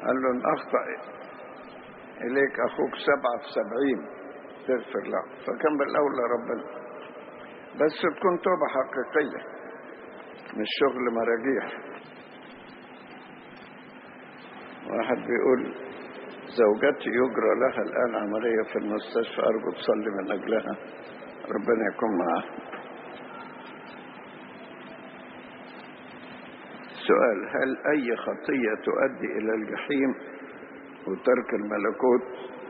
قال له إن أخطأ إليك أخوك سبعة في سبعين تغفر له فكان بالأولى ربنا بس تكون توبة حقيقية مش شغل مراجيح واحد بيقول زوجتي يجرى لها الآن عملية في المستشفى أرجو تصلي من أجلها ربنا يكون معها سؤال هل أي خطية تؤدي إلى الجحيم وترك الملكوت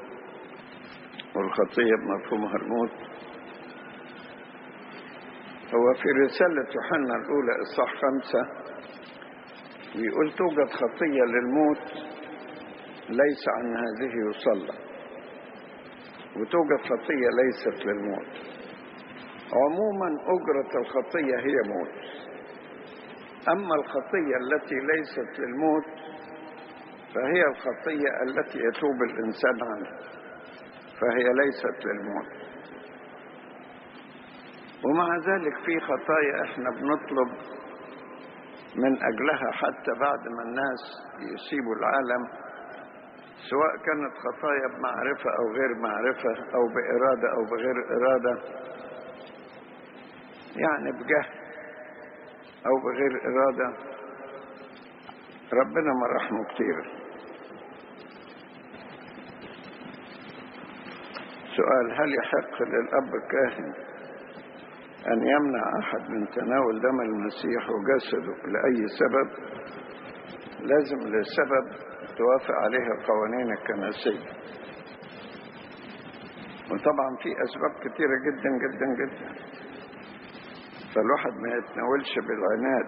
والخطية بمفهومها الموت هو في رسالة يوحنا الأولى إصحاح خمسة بيقول توجد خطية للموت ليس عن هذه يصلى وتوجد خطية ليست للموت عموما أجرة الخطية هي موت أما الخطية التي ليست للموت فهي الخطية التي يتوب الإنسان عنها فهي ليست للموت ومع ذلك في خطايا احنا بنطلب من أجلها حتى بعد ما الناس يسيبوا العالم سواء كانت خطايا بمعرفة أو غير معرفة أو بإرادة أو بغير إرادة يعني بجهل أو بغير إرادة ربنا مراحمه كتير سؤال هل يحق للأب الكاهن أن يمنع أحد من تناول دم المسيح وجسده لأي سبب لازم للسبب توافق عليها القوانين الكنسية وطبعا في أسباب كتيرة جدا جدا جدا فالواحد ما يتناولش بالعناد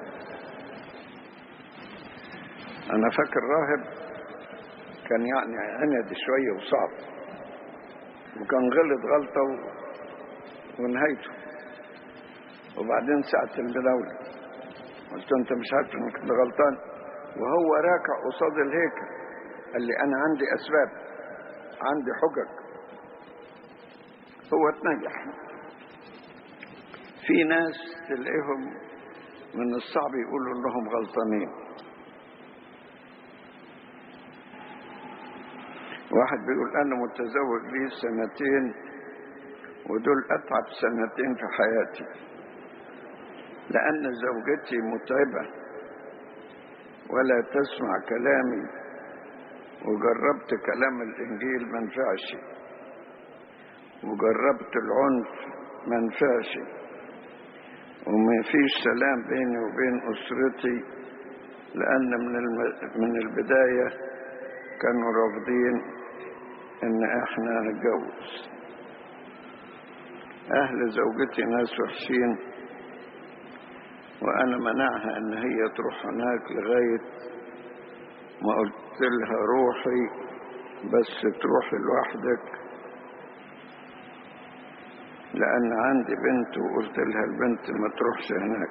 أنا فاكر راهب كان يعني عند شوية وصعب وكان غلط غلطة و... ونهايته وبعدين ساعة المداولة قلت له انت مش عارف انك انت غلطان وهو راكع قصاد الهيكل قال لي انا عندي اسباب عندي حجج هو اتنجح في ناس تلاقيهم من الصعب يقولوا انهم غلطانين واحد بيقول انا متزوج لي سنتين ودول اتعب سنتين في حياتي لان زوجتي متعبه ولا تسمع كلامي وجربت كلام الانجيل ما نفعش وجربت العنف ما نفعش وما فيش سلام بيني وبين اسرتي لان من من البدايه كانوا رافضين ان احنا نتجوز اهل زوجتي ناس وحشين وانا منعها ان هي تروح هناك لغايه ما قلت لها روحي بس تروحي لوحدك لان عندي بنت وقلت لها البنت ما تروحش هناك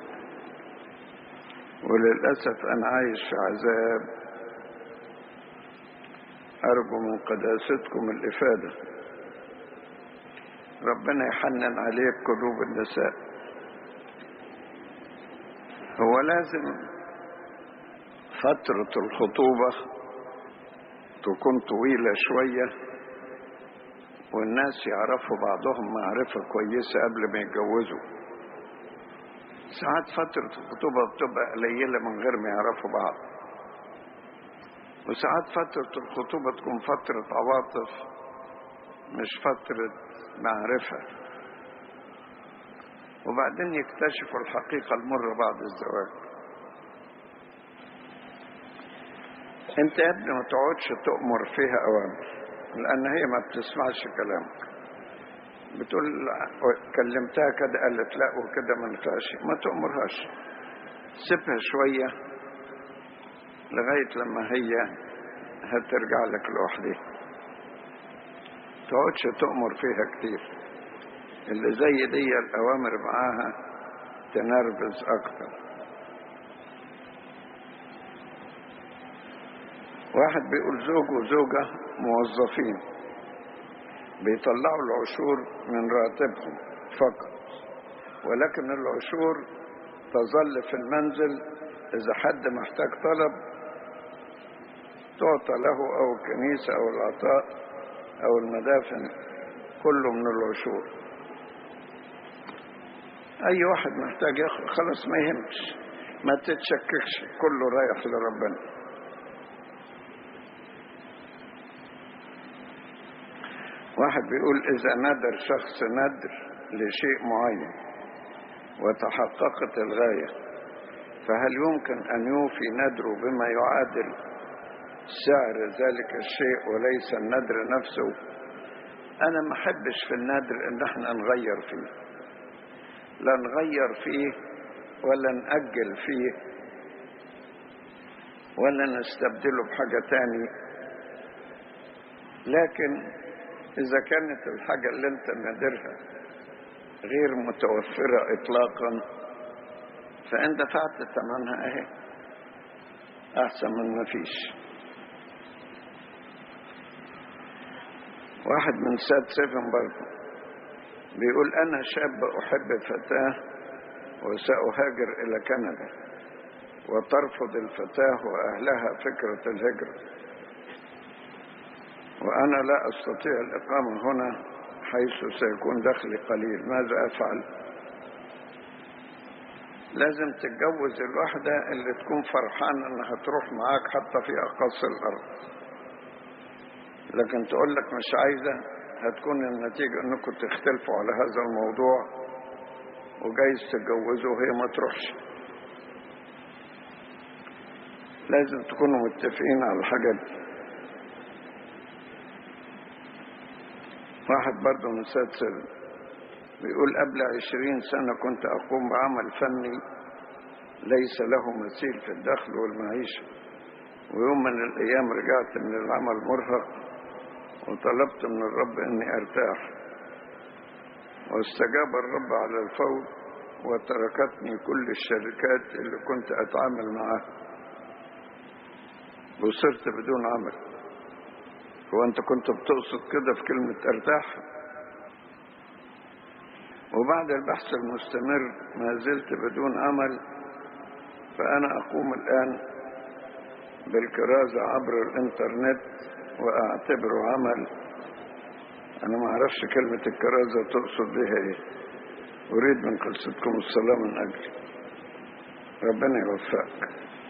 وللاسف انا عايش في عذاب أرجو من قداستكم الإفادة ربنا يحنن عليك قلوب النساء هو لازم فترة الخطوبة تكون طويلة شوية والناس يعرفوا بعضهم معرفة كويسة قبل ما يتجوزوا ساعات فترة الخطوبة بتبقى قليلة من غير ما يعرفوا بعض وساعات فترة الخطوبة تكون فترة عواطف مش فترة معرفة وبعدين يكتشفوا الحقيقة المرة بعد الزواج انت يا ابني ما تقعدش تؤمر فيها اوامر لان هي ما بتسمعش كلامك بتقول كلمتها كده قالت لا وكده ما ينفعش ما تؤمرهاش سيبها شويه لغاية لما هي هترجع لك لوحدها تقعدش تؤمر فيها كتير اللي زي دي الأوامر معاها تنرفز أكتر واحد بيقول زوج وزوجة موظفين بيطلعوا العشور من راتبهم فقط ولكن العشور تظل في المنزل إذا حد محتاج طلب تعطى له أو الكنيسة أو العطاء أو المدافن كله من العشور أي واحد محتاج ياخد خلاص ما يهمش ما تتشككش كله رايح لربنا واحد بيقول إذا ندر شخص ندر لشيء معين وتحققت الغاية فهل يمكن أن يوفي ندره بما يعادل سعر ذلك الشيء وليس الندر نفسه أنا ما أحبش في النادر إن احنا نغير فيه لا نغير فيه ولا نأجل فيه ولا نستبدله بحاجة تاني لكن إذا كانت الحاجة اللي أنت نادرها غير متوفرة إطلاقا فإن دفعت ثمنها أهي أحسن من ما فيش واحد من ساد سيفن برضه بيقول أنا شاب أحب فتاة وسأهاجر إلى كندا وترفض الفتاة وأهلها فكرة الهجرة وأنا لا أستطيع الإقامة هنا حيث سيكون دخلي قليل ماذا أفعل لازم تتجوز الواحدة اللي تكون فرحانة انها تروح معاك حتى في أقصى الأرض لكن تقول لك مش عايزة هتكون النتيجة انكم تختلفوا على هذا الموضوع وجايز تتجوزوا وهي ما تروحش لازم تكونوا متفقين على الحاجات دي واحد برضه من سادسل بيقول قبل عشرين سنة كنت أقوم بعمل فني ليس له مثيل في الدخل والمعيشة ويوم من الأيام رجعت من العمل مرهق وطلبت من الرب أني أرتاح واستجاب الرب على الفور وتركتني كل الشركات اللي كنت أتعامل معها وصرت بدون عمل هو أنت كنت بتقصد كده في كلمة أرتاح وبعد البحث المستمر ما زلت بدون عمل فأنا أقوم الآن بالكرازة عبر الإنترنت وأعتبره عمل أنا ما أعرفش كلمة الكرازة تقصد بها إيه أريد من قصتكم الصلاة من أجلي ربنا يوفقك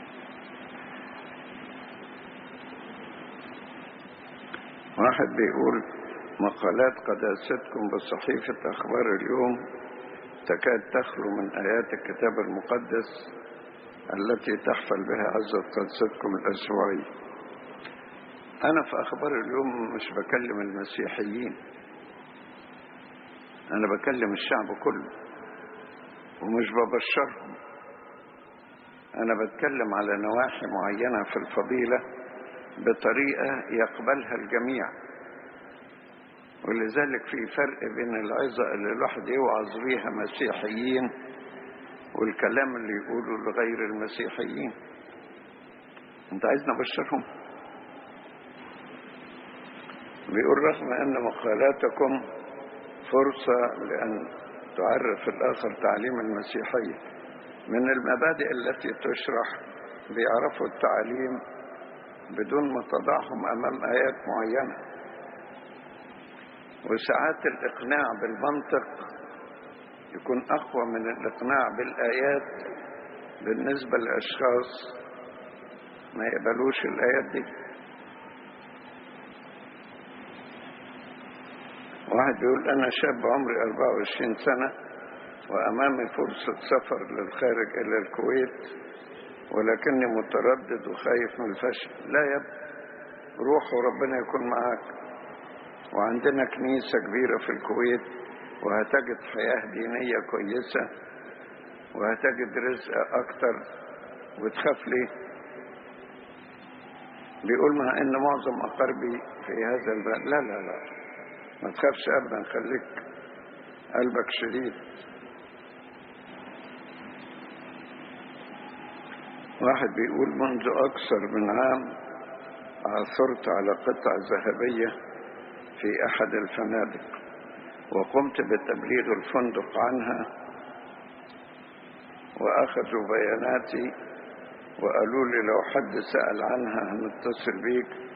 واحد بيقول مقالات قداستكم بصحيفة أخبار اليوم تكاد تخلو من آيات الكتاب المقدس التي تحفل بها عزة قدستكم الأسبوعية أنا في أخبار اليوم مش بكلم المسيحيين أنا بكلم الشعب كله ومش ببشرهم أنا بتكلم على نواحي معينة في الفضيلة بطريقة يقبلها الجميع ولذلك في فرق بين العظة اللي الواحد يوعظ بيها مسيحيين والكلام اللي يقوله لغير المسيحيين انت عايزنا نبشرهم بيقول رغم ان مقالاتكم فرصة لأن تعرف الآخر تعليم المسيحية من المبادئ التي تشرح بيعرفوا التعليم بدون ما تضعهم أمام آيات معينة وساعات الإقناع بالمنطق يكون أقوى من الإقناع بالآيات بالنسبة لأشخاص ما يقبلوش الآيات دي واحد يقول أنا شاب عمري 24 سنة وأمامي فرصة سفر للخارج إلى الكويت ولكني متردد وخايف من الفشل لا يا روح وربنا يكون معاك وعندنا كنيسة كبيرة في الكويت وهتجد حياة دينية كويسة وهتجد رزق أكتر وتخاف ليه بيقول مع ان معظم اقاربي في هذا البلد لا لا لا ما تخافش ابدا خليك قلبك شديد واحد بيقول منذ اكثر من عام عثرت على قطع ذهبية في احد الفنادق وقمت بتبليغ الفندق عنها واخذوا بياناتي وقالوا لي لو حد سأل عنها هنتصل بيك